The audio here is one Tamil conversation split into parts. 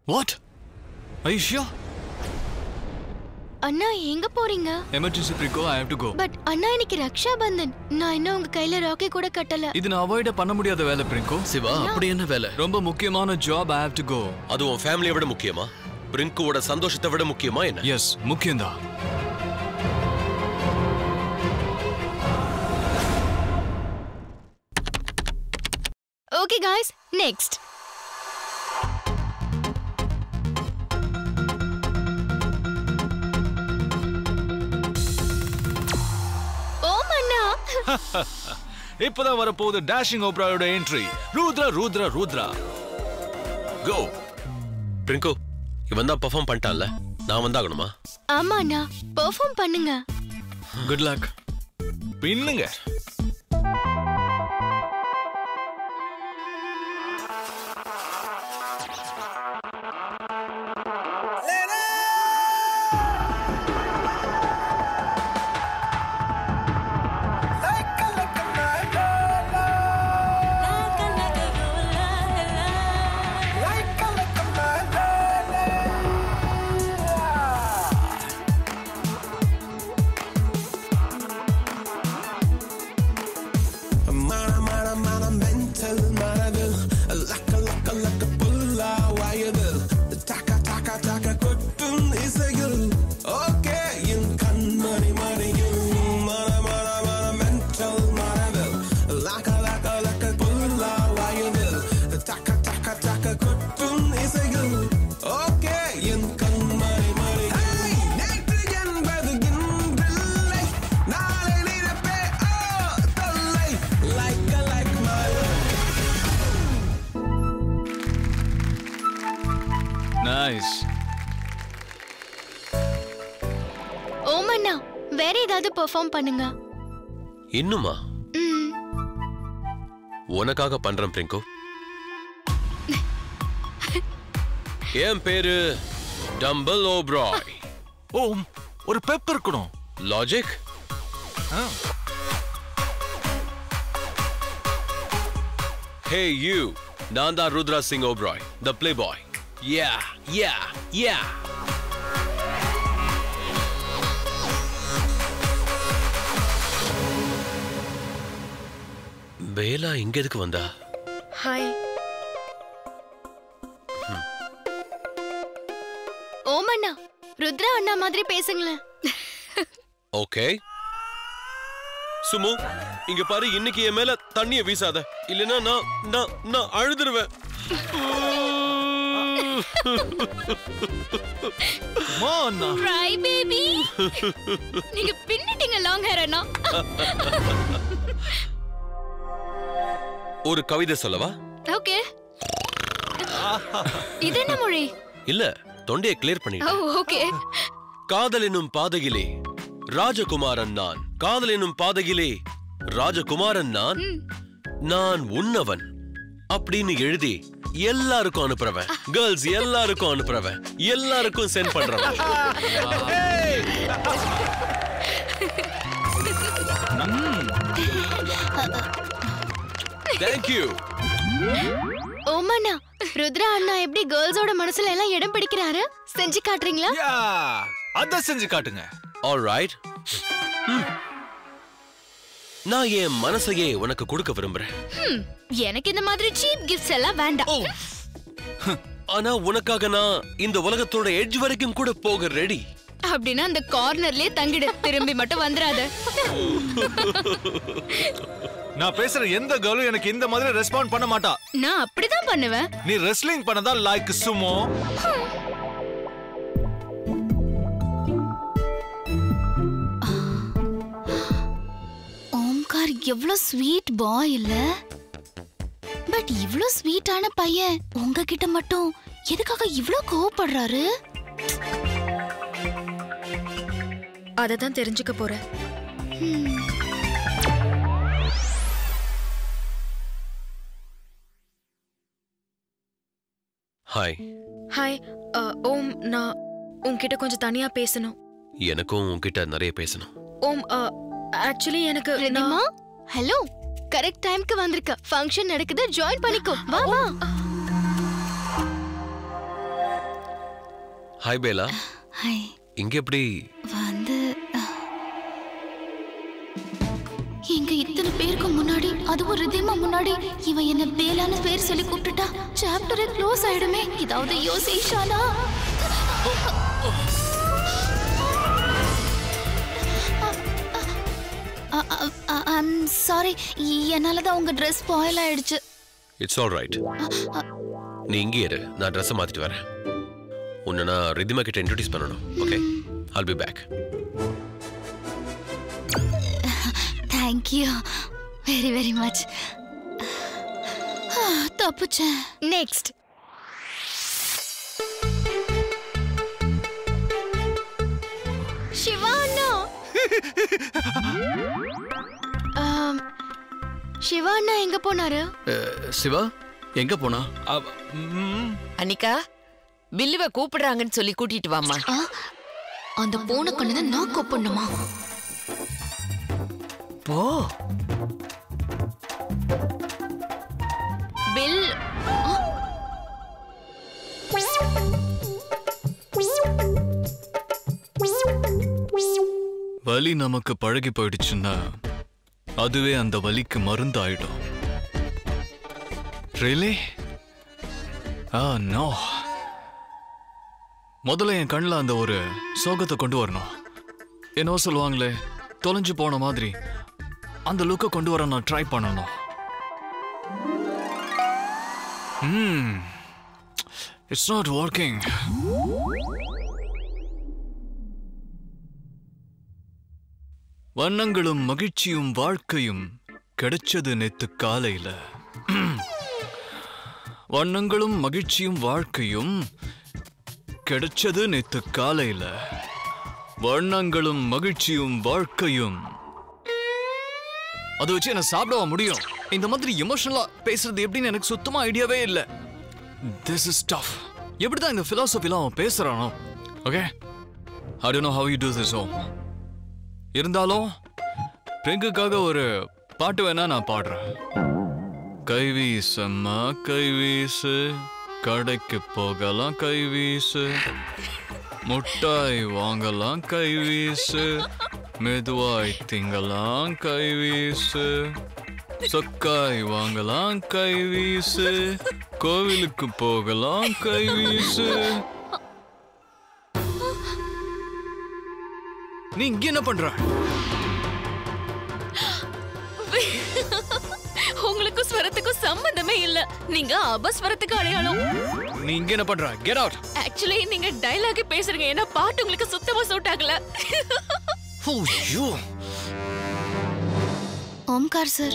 வாட் ஐஷியா அண்ணா எங்க போறீங்க எமர்ஜென்சி ப்ரிகோ I have to go but அண்ணா இன்னைக்கு ரக்ஷா பந்தன் நான் இன்னும் உங்க கையில ராக்கி கூட கட்டல இது நான் அவாய்ட பண்ண முடியாத வேலை பிரிங்கோ சிவா அப்படி என்ன வேலை ரொம்ப முக்கியமான job I have to go அது உன் ஃபேமிலியை விட முக்கியமா பிரிங்குவோட சந்தோஷத்தை விட முக்கியமா என்ன எஸ் முக்கியம்தான் ஓகே காய்ஸ் நெக்ஸ்ட் ஓம் அண்ணா இப்பதான் வரப்போகுது டேஷிங் ஓப்ராயோட என்ட்ரி ரூத்ரா ரூத்ரா ரூத்ரா கோ பிரிங்கு இவன் தான் பெர்ஃபார்ம் பண்ணிட்டான்ல நான் வந்தாகணுமா ஆமா அண்ணா பெர்ஃபார்ம் பண்ணுங்க குட் லக் பின்னுங்க Mana, mana, mana, mental, manabil. Laka, laka, laka, pulla, வாயதில். Taka, taka, taka, கொட்டும் இசையில். Okay, என் கண்மணி மணியில். Mana, mana, mana, mental, manabil. Laka, laka, laka, pulla, வாயதில். Taka, taka, taka, கொட்டும் இசையில். Okay, என் கண்மணி மணியில். Hey, நேற்று என்பது இன்றில்லை. நாளை நினைப்பே, oh, தொல்லை. Like a like my nice Om அண்ணா வேற ஏதாவது பெர்ஃபார்ம் பண்ணுங்க இன்னுமா ம் உனக்காக பண்றேன் பிரிங்கு என் பேரு டம்பல் ஓப்ராய் ஓம் ஒரு பெப் இருக்கணும் லாஜிக் ஹே யூ நான் தான் Rudra Singh Oberoi the playboy yeah yeah yeah Bela இங்க எதுக்கு வந்தா ஹாய் ஓம் அண்ணா ருத்ரா அண்ணா மாதிரி பேசுங்களேன் ஓகே சுமு இங்க பாரு இன்னைக்கு என் மேல தண்ணிய வீசாத இல்லைன்னா நான் நான் நான் அழுதுருவேன் மாண்ணா ட்ரை பேபி நீங்க பின்னிட்டீங்க லாங் ஹேர் அண்ணா ஒரு கவிதை சொல்லவா ஓகே இது என்ன மொழி இல்ல தொண்டையை கிளியர் ஓ பண்ணிட்டேன் ஓகே காதல் என்னும் பாதையிலே ராஜகுமாரன் நான் காதல் என்னும் பாதையிலே ராஜகுமாரன் நான் நான் உன்னவன் அப்படின்னு எழுதி எல்லாருக்கும் அனுப்புறவன் கேர்ள்ஸ் எல்லாருக்கும் அனுப்புறவன் எல்லாருக்கும் சென்ட் பண்றவன் தேங்க்யூ ஓம் அண்ணா ருத்ரா அண்ணா எப்படி கேர்ள்ஸோட மனசுல எல்லாம் இடம் பிடிக்கிறாரு செஞ்சு காட்டுறீங்களா யா அத செஞ்சு காட்டுங்க ஆல்ரைட் நான் என் மனசையே உனக்கு கொடுக்க விரும்புறேன் ஹம், எனக்கு இந்த மாதிரி சீப் கிஃப்ட்ஸ் எல்லாம் வேண்டாம் ஆனா உனக்காக நான் இந்த உலகத்தோட எட்ஜ் வரைக்கும் கூட போக ரெடி அப்படின்னா அந்த கார்னர்லயே தங்கிடு திரும்பி மட்டும் வந்துராத நான் பேசுற எந்த கேர்ளும் எனக்கு இந்த மாதிரி ரெஸ்பாண்ட் பண்ண மாட்டா நான் அப்படிதான் பண்ணுவேன் நீ ரெஸ்லிங் பண்ணதா லைக் சுமோ ஓம்கார் எவ்வளவு ஸ்வீட் பாய் இல்ல பட் இவ்ளோ ஸ்வீட்டான பையன் உங்ககிட்ட மட்டும் எதுக்காக இவ்ளோ கோவப்படுறாரு அதை தான் தெரிஞ்சுக்க போறேன் ஹாய் ஹாய் அஹ், ஓம் நான் உன்கிட்ட கொஞ்சம் தனியா பேசணும் எனக்கும் உன்கிட்ட நிறைய பேசணும் ஓம் ஆக்சுவலி எனக்கு நான்- ரெடிமா ஹலோ கரெக்ட் டைம்க்கு வந்திருக்க ஃபங்க்ஷன் நடக்குது ஜாயின் பண்ணிக்கோ வா வா ஹாய் பேலா ஹாய் இங்க எப்படி வந்து அஹ், இங்க இத்தனை பேருக்கு முன்னாடி அதுவும் ரிதிமா முன்னாடி இவன் என்ன பேலான்னு பேர் சொல்லி கூப்பிட்டுட்டா சாப்டரே க்ளோஸ் ஆயிடுமே ஏதாவது யோசிச்சானா ஐம் சாரி என்னால தான் உங்க ட்ரெஸ் ஸ்பாயில் ஆயிடுச்சு இட்ஸ் ஆல் ரைட் நீ இங்கே இரு நான் ட்ரெஸ்ஸை மாத்திட்டு வரேன் உன்னை நான் ரிதிமா கிட்ட இன்ட்ரடியூஸ் பண்ணணும் okay I'll be back thank you very very much தப்புச்சேன் நெக்ஸ்ட் சிவா அண்ணா ஆம், சிவா அண்ணா எங்க போனாரு சிவா எங்க போனா அவ- ம், அனிகா பில்லுவ கூப்பிடுறாங்கன்னு சொல்லி கூட்டிட்டு வாமா ஆ, அந்த பூனை கண்ணு நான் கூப்பிடணுமா போ பில் வலி நமக்கு பழகி போயிடுச்சுன்னா அதுவே அந்த வலிக்கு மருந்து ஆயிடும் ரியலி ஆ நோ முதல்ல என் கண்ணில் அந்த ஒரு சோகத்தை கொண்டு வரணும் என்னவோ சொல்லுவாங்களே தொலைஞ்சு போன மாதிரி அந்த லுக்கை கொண்டு வர நான் ட்ரை பண்ணணும் ம் இட்ஸ் நாட் ஒர்க்கிங் வண்ணங்களும் மகிழ்ச்சியும் வாழ்க்கையும் கிடைச்சது நேத்து காலையில வண்ணங்களும் மகிழ்ச்சியும் வாழ்க்கையும் கிடைச்சது நேத்து காலையில வண்ணங்களும் மகிழ்ச்சியும் வாழ்க்கையும் அதை வச்சு என்ன சாப்பிடவா முடியும் இந்த மாதிரி எமோஷனலா பேசுறது எப்படின்னு எனக்கு சுத்தமா ஐடியாவே இல்ல திஸ் இஸ் டஃப் எப்படிதான் இந்த பிலாசபிலாம் அவன் பேசுறானோ okay I don't know how you do this home இருந்தாலும் பிரிங்குக்காக ஒரு பாட்டு வேணா நான் பாடுறேன் கைவீசம்மா கைவீசு கடைக்கு போகலாம் கைவீசு முட்டாய் வாங்கலாம் கைவீசு மெதுவாய் திங்கலாம் கைவீசு சொக்காய் வாங்கலாம் கைவீசு கோவிலுக்கு போகலாம் கைவீசு நீ இங்க என்ன பண்ற உங்களுக்கும் ஸ்வரத்துக்கும் சம்பந்தமே இல்ல நீங்க அபஸ்வரத்துக்கு அடையாளம் நீ இங்க என்ன பண்ற கெட் அவுட் ஆக்சுவலி நீங்க டைலாக் பேசுறீங்க ஏன்னா பாட்டு உங்களுக்கு சுத்தமா சூட் ஆகல oh you Omkar sir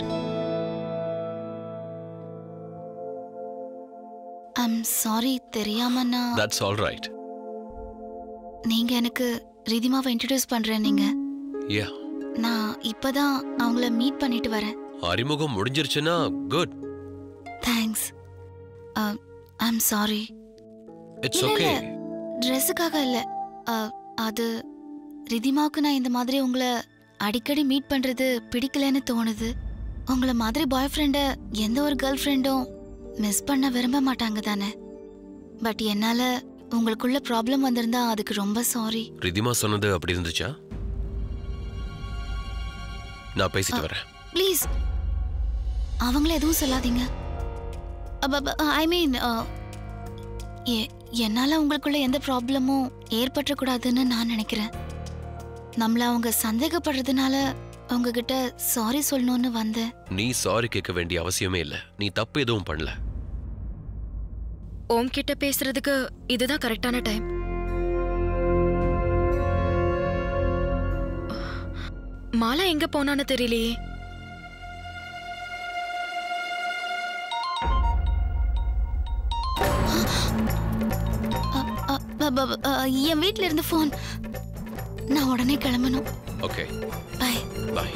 I'm sorry தெரியாம நான் தட்ஸ் ஆல் ரைட் நீங்க எனக்கு ரிதிமாவை இன்ட்ரடியூஸ் பண்றேன் நீங்க யா நான் இப்பதான் அவங்கள மீட் பண்ணிட்டு வரேன் அறிமுகம் முடிஞ்சிருச்சுன்னா good thanks I'm sorry it's இல்ல, ஓகே இல்ல. ட்ரெஸ்ஸுக்காக இல்ல அஹ், அது ரிதிமாவுக்கு நான் இந்த மாதிரி உங்களை அடிக்கடி மீட் பண்றது பிடிக்கலன்னு தோணுது உங்களை மாதிரி பாய் ஃப்ரெண்டை எந்த ஒரு கேர்ள் ஃப்ரெண்டும் மிஸ் பண்ண விரும்ப மாட்டாங்க தானே பட் என்னால உங்களுக்குள்ள ப்ராப்ளம் வந்திருந்தா அதுக்கு ரொம்ப சாரி ரிதிமா சொன்னது அப்படி இருந்துச்சா நான் பேசிட்டு வரேன் ப்ளீஸ் அவங்கள எதுவும் சொல்லாதீங்க ஐ மீன் என்னால உங்களுக்குள்ள எந்த ப்ராப்ளமும் ஏற்பட்டக்கூடாதுன்னு நான் நினைக்கிறேன் நம்மள அவங்க சந்தேகப்படுறதுனால உங்ககிட்ட சாரி சொல்லணும்னு வந்தேன் நீ சாரி கேட்க வேண்டிய அவசியமே இல்ல நீ தப்பு எதுவும் பண்ணல ஓம் கிட்ட பேசுறதுக்கு இதுதான் கரெக்டான டைம் மாலா எங்க போனான்னு தெரியலையே அ, அ, ப- ப- அ, என் வீட்ல இருந்து ஃபோன் நான் உடனே கிளம்பணும் okay bye bye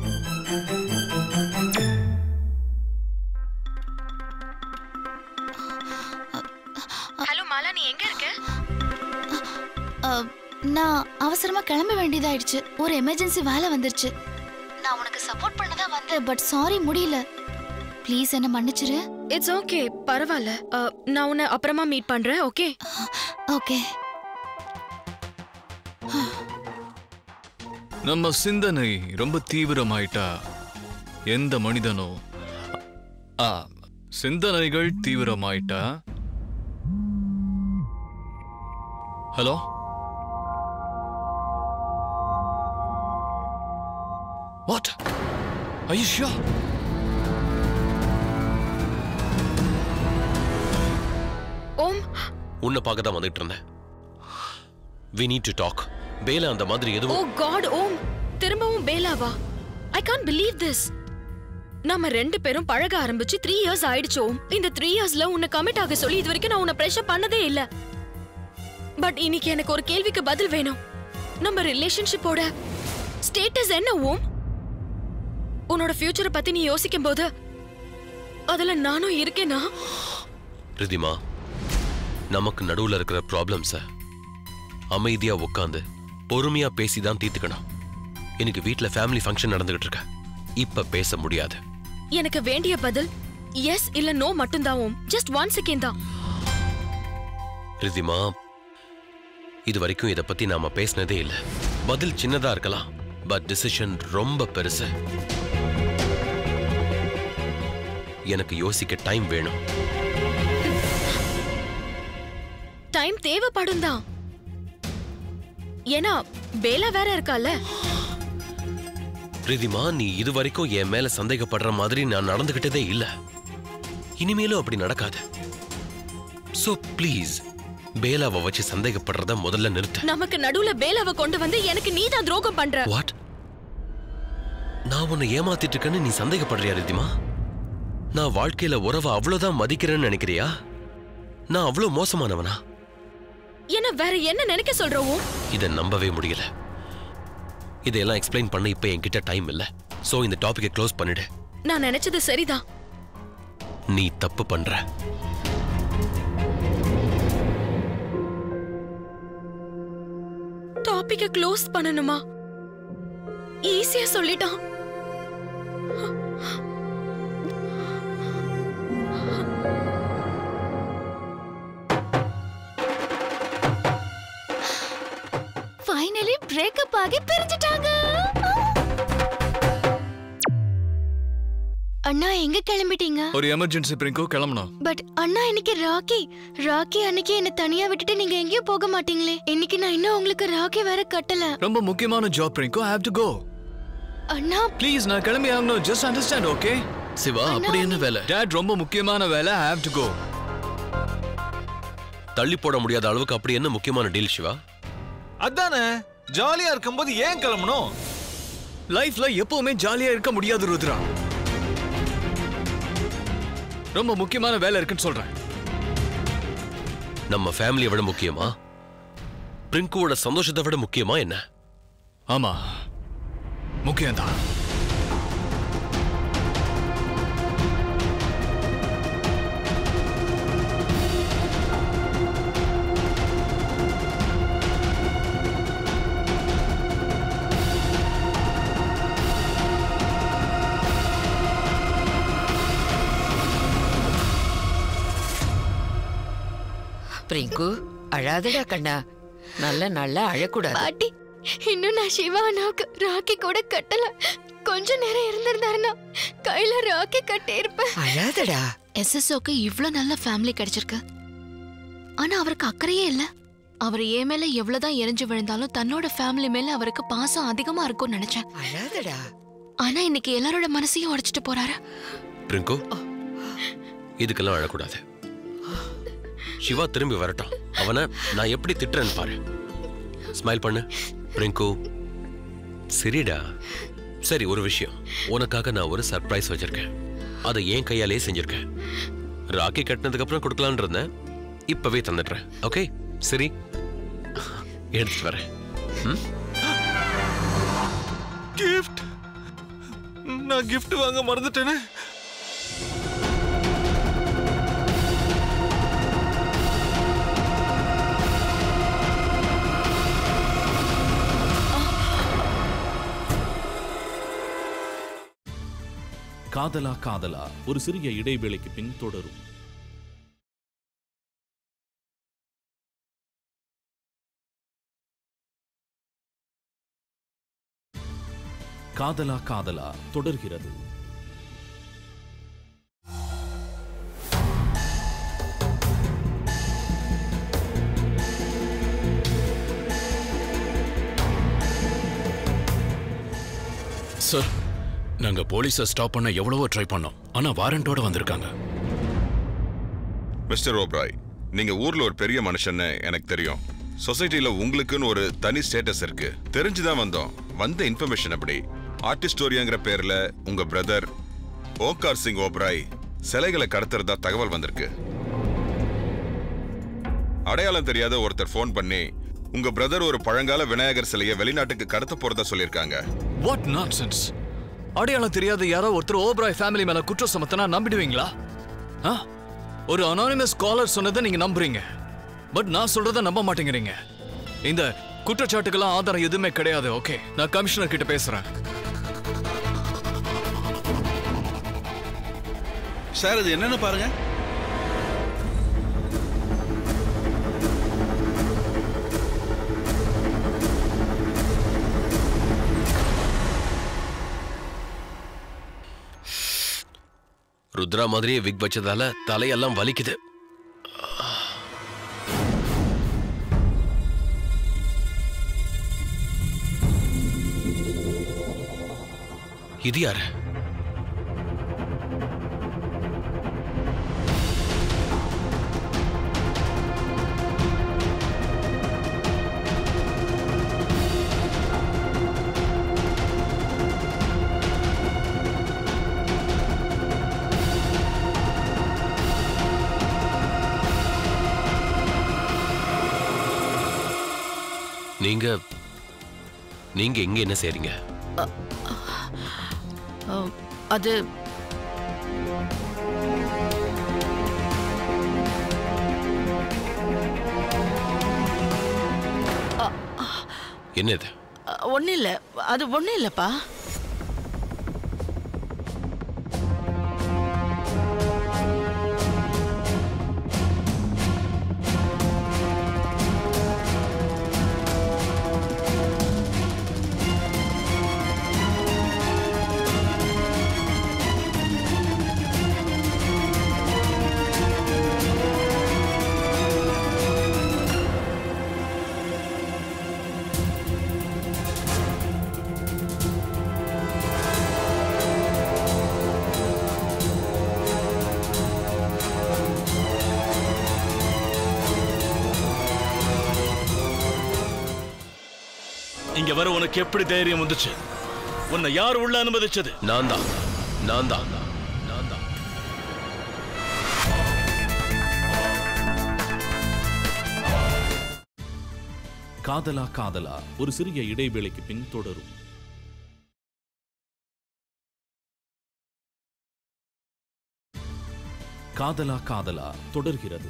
hello Mala நீ எங்க இருக்க அ, நான் அவசரமா கிளம்ப வேண்டியதாயிடுச்சு ஒரு எமர்ஜென்சி வேலை வந்துருச்சு நான் உனக்கு சப்போர்ட் பண்ணதா வந்தேன் பட் சாரி முடியல ப்ளீஸ் என்ன மன்னிச்சிரு இட்ஸ் ஓகே பரவாயில்ல அஹ், நான் உன்னை அப்புறமா மீட் பண்றேன் ஓகே ஓகே நம்ம சிந்தனை ரொம்ப தீவிரமாயிட்டா எந்த மனிதனோ ஆ சிந்தனைகள் தீவிரமாயிட்டா hello what Are you sure? Om உன்னை பார்க்க தான் வந்துட்டு இருந்தேன் வி நீட் டு டாக் பேல அந்த மாதிரி ஓ எதுவும் காட் ஓம் திரும்பவும் பேலாவா ஐ கான் பிலீவ் திஸ் நம்ம ரெண்டு பேரும் பழக ஆரம்பிச்சு த்ரீ இயர்ஸ் ஆயிடுச்சு ஓம் இந்த த்ரீ இயர்ஸ்ல உன்னை கமிட் ஆக சொல்லி இது வரைக்கும் நான் உன்னை ப்ரெஷர் பண்ணதே இல்ல பட் இன்னைக்கு எனக்கு ஒரு கேள்விக்கு பதில் வேணும் நம்ம ரிலேஷன்ஷிப்போட ஸ்டேட்டஸ் என்ன ஓம் உன்னோட ஃபியூச்சரை பத்தி நீ யோசிக்கும் போது அதுல நானும் இருக்கேனா ரிதிமா நமக்கு நடுவுல இருக்கிற ப்ராப்ளம்ஸ அமைதியா உட்காந்து பொறுமையா பேசி தான் தீர்த்துக்கணும் எனக்கு வீட்ல ஃபேமிலி ஃபங்க்ஷன் நடந்துகிட்டு இருக்க இப்ப பேச முடியாது எனக்கு வேண்டிய பதில் எஸ் இல்ல நோ மட்டும்தான் ஓம் ஜஸ்ட் ஒன் செகண்ட் தான் ரிதிமா இது வரைக்கும் இத பத்தி நாம பேசினதே இல்ல பதில் சின்னதா இருக்கலாம் பட் டிசிஷன் ரொம்ப பெருசு எனக்கு யோசிக்க டைம் வேணும் டைம் தேவைப்படும் தான் ஏன்னா பேலா வேற இருக்கால ரிதிமா நீ இது வரைக்கும் என் மேல சந்தேகப்படுற மாதிரி நான் நடந்துகிட்டதே இல்ல இனிமேலும் அப்படி நடக்காது சோ ப்ளீஸ் பேலாவை வச்சு சந்தேகப்படுறத முதல்ல நிறுத்து நமக்கு நடுவுல பேலாவை கொண்டு வந்து எனக்கு நீ தான் துரோகம் பண்ற வாட் நான் உன்னை ஏமாத்திட்டு இருக்கேன்னு நீ சந்தேகப்படுறியா ரிதிமா நான் வாழ்க்கையில உறவை அவ்வளவுதான் மதிக்கிறேன்னு நினைக்கிறியா நான் அவ்வளவு மோசமானவனா என்ன வேற என்ன நினைக்க சொல்றவும் இதை நம்பவே முடியல இதையெல்லாம் எக்ஸ்பிளைன் பண்ண இப்ப என்கிட்ட டைம் இல்ல சோ இந்த டாபிக்கை க்ளோஸ் பண்ணிடு நான் நினைச்சது சரிதான் நீ தப்பு பண்ற டாபிக்க க்ளோஸ் பண்ணணுமா ஈஸியா சொல்லிட்டான் ஃபைனலி பிரேக்கப் ஆகி பிரிஞ்சிட்டாங்க அண்ணா எங்க கிளம்பிட்டீங்க ஒரு எமர்ஜென்சி பிரிங்கோ கிளம்பணும் பட் அண்ணா இன்னைக்கு ராக்கி ராக்கி அன்னைக்கு என்ன தனியா விட்டுட்டு நீங்க எங்கேயும் போக மாட்டீங்களே இன்னைக்கு நான் இன்னும் உங்களுக்கு ராக்கி வேற கட்டல ரொம்ப முக்கியமான ஜாப் பிரிங்கோ ஐ ஹேவ் டு கோ அண்ணா ப்ளீஸ் நான் கிளம்பி ஆகணும் ஜஸ்ட் அண்டர்ஸ்டாண்ட் ஓகே சிவா அப்படி என்ன வேலை டேட் ரொம்ப முக்கியமான வேலை ஐ ஹேவ் டு கோ தள்ளி போட முடியாத அளவுக்கு அப்படி என்ன முக்கியமான டீல் சிவா அதானே ஜாலியா இருக்கும்போது ஏன் கிளம்பணும் லைஃப்ல எப்பவுமே ஜாலியா இருக்க முடியாது ருத்ரா ரொம்ப முக்கியமான வேலை இருக்குன்னு சொல்றேன் நம்ம ஃபேமிலியை விட முக்கியமா பிரிங்குவோட சந்தோஷத்தை விட முக்கியமா என்ன ஆமா முக்கியம்தான் பிரிங்கு அழாதடா கண்ணா நல்ல நல்ல அழக்கூடாது பாட்டி இன்னும் நான் சிவா அண்ணாவுக்கு ராக்கி கூட கட்டல கொஞ்ச நேரம் இருந்திருந்தாருன்னா கையில ராக்கி கட்டி இருப்பேன் அழாதடா எஸ்எஸ்ஓக்கு இவ்ளோ நல்ல ஃபேமிலி கிடைச்சிருக்கு ஆனா அவருக்கு அக்கறையே இல்ல அவர் என் மேல எவ்வளவுதான் எரிஞ்சு விழுந்தாலும் தன்னோட ஃபேமிலி மேல அவருக்கு பாசம் அதிகமா இருக்கும்னு நினைச்சேன் அழாதடா ஆனா இன்னைக்கு எல்லாரோட மனசையும் உடைச்சிட்டு போறாரு பிரிங்கு இதுக்கெல்லாம் அழக்கூடாது சிவா திரும்பி வரட்டும் அவனை நான் எப்படி திட்டுறேன்னு பாரு ஸ்மைல் பண்ணு பிரிங்கு சரிடா சரி ஒரு விஷயம் உனக்காக நான் ஒரு சர்ப்ரைஸ் வச்சிருக்கேன் அதை என் கையாலே செஞ்சிருக்கேன் ராக்கி கட்டினதுக்கு அப்புறம் கொடுக்கலான்னு இருந்தேன் இப்பவே தந்துடுறேன் ஓகே சரி எடுத்துட்டு வரேன் ம்? கிஃப்ட் நான் கிஃப்ட் வாங்க மறந்துட்டேனே காதலா காதலா ஒரு சிறிய இடைவேளைக்கு பின் தொடரும் காதலா காதலா தொடர்கிறது சார் நாங்க போலீஸை ஸ்டாப் பண்ண எவ்வளவோ ட்ரை பண்ணோம் ஆனா வாரண்டோட வந்திருக்காங்க மிஸ்டர் ஓப்ராய் நீங்க ஊர்ல ஒரு பெரிய மனுஷன்னு எனக்கு தெரியும் சொசைட்டில உங்களுக்குன்னு ஒரு தனி ஸ்டேட்டஸ் இருக்கு தெரிஞ்சுதான் வந்தோம் வந்த இன்ஃபர்மேஷன் அப்படி ஆர்டிஸ்டோரியாங்கிற பேர்ல உங்க பிரதர் ஓங்கார் சிங் ஓப்ராய் சிலைகளை கடத்துறதா தகவல் வந்திருக்கு அடையாளம் தெரியாத ஒருத்தர் ஃபோன் பண்ணி உங்க பிரதர் ஒரு பழங்கால விநாயகர் சிலையை வெளிநாட்டுக்கு கடத்த போறதா சொல்லியிருக்காங்க வாட் நான்சென்ஸ் அடையாளம் தெரியாத யாரோ ஒருத்தர் ஓப்ராய் ஃபேமிலி மேல குற்றம் சுமத்தினா நம்பிடுவீங்களா ஆ? ஒரு அனானிமஸ் காலர் சொன்னதை நீங்க நம்புறீங்க பட் நான் சொல்றத நம்ப மாட்டேங்கிறீங்க இந்த குற்றச்சாட்டுக்கெல்லாம் ஆதாரம் எதுவுமே கிடையாது ஓகே நான் கமிஷனர் கிட்ட பேசுறேன் சார் இது என்னன்னு பாருங்க ருத்ரா மாதிரியே விக் வச்சதால தலையெல்லாம் வலிக்குது இது யாரு நீங்க நீங்க இங்க என்ன செய்றீங்க அஹ், அது என்ன இது ஒன்றும் இல்லை அது ஒன்றும் இல்லைப்பா இங்க வர உனக்கு எப்படி தைரியம் வந்துச்சு உன்னை யார் உள்ள அனுமதிச்சது நான் தான் நான் தான் நான் தான் காதலா காதலா ஒரு சிறிய இடைவேளைக்கு பின் தொடரும் காதலா காதலா தொடர்கிறது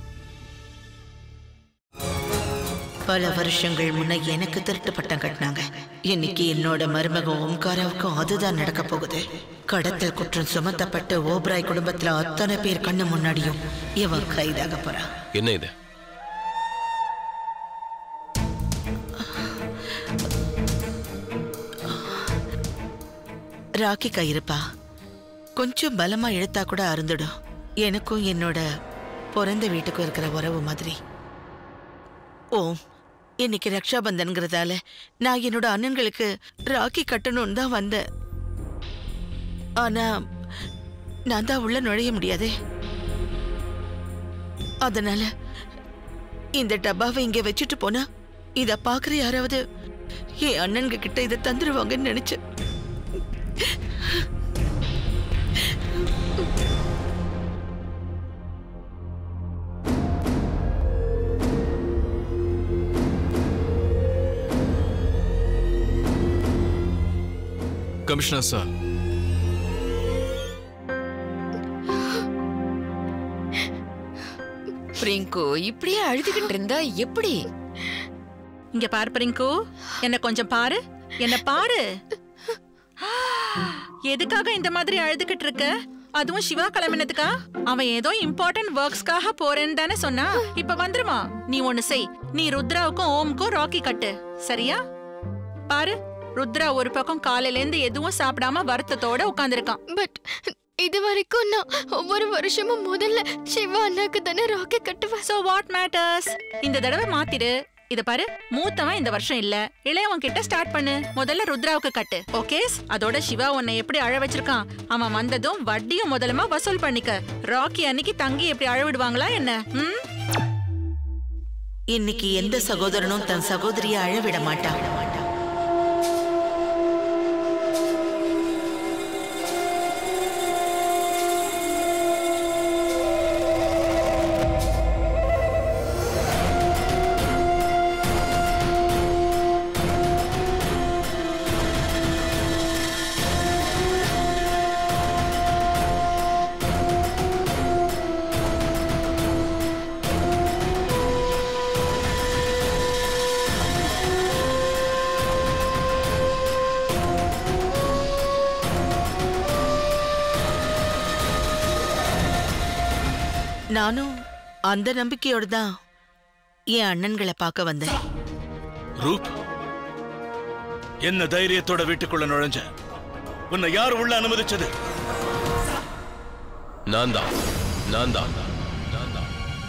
பல வருஷங்கள் முன்ன எனக்கு திருட்டு பட்டம் கட்டினாங்க இன்னைக்கு என்னோட மருமக ஓம்காராவுக்கும் அதுதான் நடக்க போகுது கடத்தல் குற்றம் சுமத்தப்பட்ட ஓப்ராய் குடும்பத்துல அத்தனை பேர் கண்ணு முன்னாடியும் இவன் கைதாக போறான் என்ன இது ராக்கி கயிறுப்பா கொஞ்சம் பலமா இழுத்தா கூட அருந்துடும் எனக்கும் என்னோட பிறந்த வீட்டுக்கும் இருக்கிற உறவு மாதிரி ஓம் இன்னைக்கு ரக்ஷாபந்தன்கிறதால நான் என்னோட அண்ணன்களுக்கு ராக்கி கட்டணும்னு தான் வந்தேன் ஆனா நான் தான் உள்ள நுழைய முடியாதே அதனால இந்த டப்பாவை இங்க வச்சுட்டு போனா இத பாக்குற யாராவது என் அண்ணன்க கிட்ட இதை தந்துருவாங்கன்னு நினைச்சேன் கமிஷனர் சார் பிரிங்கு இப்படியே அழுதுகிட்டு இருந்தா எப்படி இங்க பாரு பிரிங்கு என்ன கொஞ்சம் பாரு என்ன பாரு எதுக்காக இந்த மாதிரி அழுதுகிட்டு இருக்க அதுவும் சிவா கிளம்பினதுக்கா அவன் ஏதோ இம்பார்ட்டன்ட் ஒர்க்ஸ்க்காக போறேன்னு தானே சொன்னா இப்ப வந்துருமா நீ ஒண்ணு செய் நீ ருத்ராவுக்கும் ஓமுக்கும் ராக்கி கட்டு சரியா பாரு ருத்ரா ஒரு பக்கம் காலையில இருந்து எதுவும் சாப்பிடாம வருத்தத்தோட உட்கார்ந்திருக்கான் பட் இது வரைக்கும் நான் ஒவ்வொரு வருஷமும் முதல்ல சிவா அண்ணாக்கு தானே ராக்கி கட்டுவேன் சோ வாட் மேட்டர்ஸ் இந்த தடவை மாத்திரு இத பாரு மூத்தவன் இந்த வருஷம் இல்ல இளையவன் கிட்ட ஸ்டார்ட் பண்ணு முதல்ல ருத்ராவுக்கு கட்டு ஓகேஸ் அதோட சிவா உன்னை எப்படி அழ வச்சிருக்கான் அவன் வந்ததும் வட்டியும் முதலமா வசூல் பண்ணிக்க ராக்கி அன்னைக்கு தங்கி எப்படி அழ விடுவாங்களா என்ன ம் இன்னைக்கு எந்த சகோதரனும் தன் சகோதரியை அழ விட மாட்டான் நானும் அந்த நம்பிக்கையோட தான் என் அண்ணன்களை பார்க்க வந்தேன் ரூப் என்ன தைரியத்தோட வீட்டுக்குள்ள நுழைஞ்ச உன்னை யார் உள்ள அனுமதிச்சது நான் தான் நான் தான் நான் தான்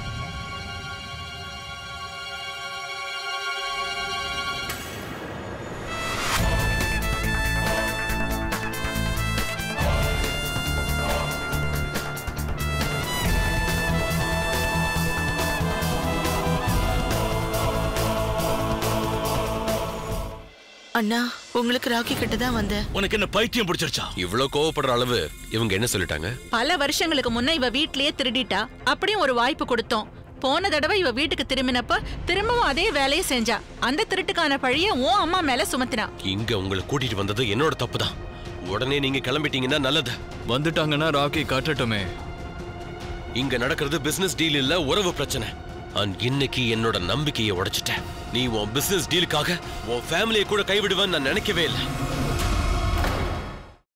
அண்ணா உங்களுக்கு ராக்கி கிட்ட தான் வந்தேன் உனக்கு என்ன பைத்தியம் பிடிச்சிருச்சா இவ்ளோ கோவப்படுற அளவு இவங்க என்ன சொல்லிட்டாங்க பல வருஷங்களுக்கு முன்ன இவ வீட்லயே திருடிட்டா அப்படியும் ஒரு வாய்ப்பு கொடுத்தோம் போன தடவை இவ வீட்டுக்கு திரும்பினப்ப திரும்பவும் அதே வேலையை செஞ்சா அந்த திருட்டுக்கான பழிய உன் அம்மா மேல சுமத்தினா இங்க உங்களை கூட்டிட்டு வந்தது என்னோட தப்பு தான் உடனே நீங்க கிளம்பிட்டீங்கன்னா நல்லது வந்துட்டாங்கன்னா ராக்கி காட்டட்டுமே இங்க நடக்கிறது பிசினஸ் டீல் இல்ல உறவு பிரச்சனை அண்ட் இன்னைக்கு என்னோட நம்பிக்கையை உடைச்சிட்டேன் நீ உன் பிசினஸ் டீலுக்காக உன் ஃபேமிலியை கூட கைவிடுவேன்னு நான் நினைக்கவே இல்லை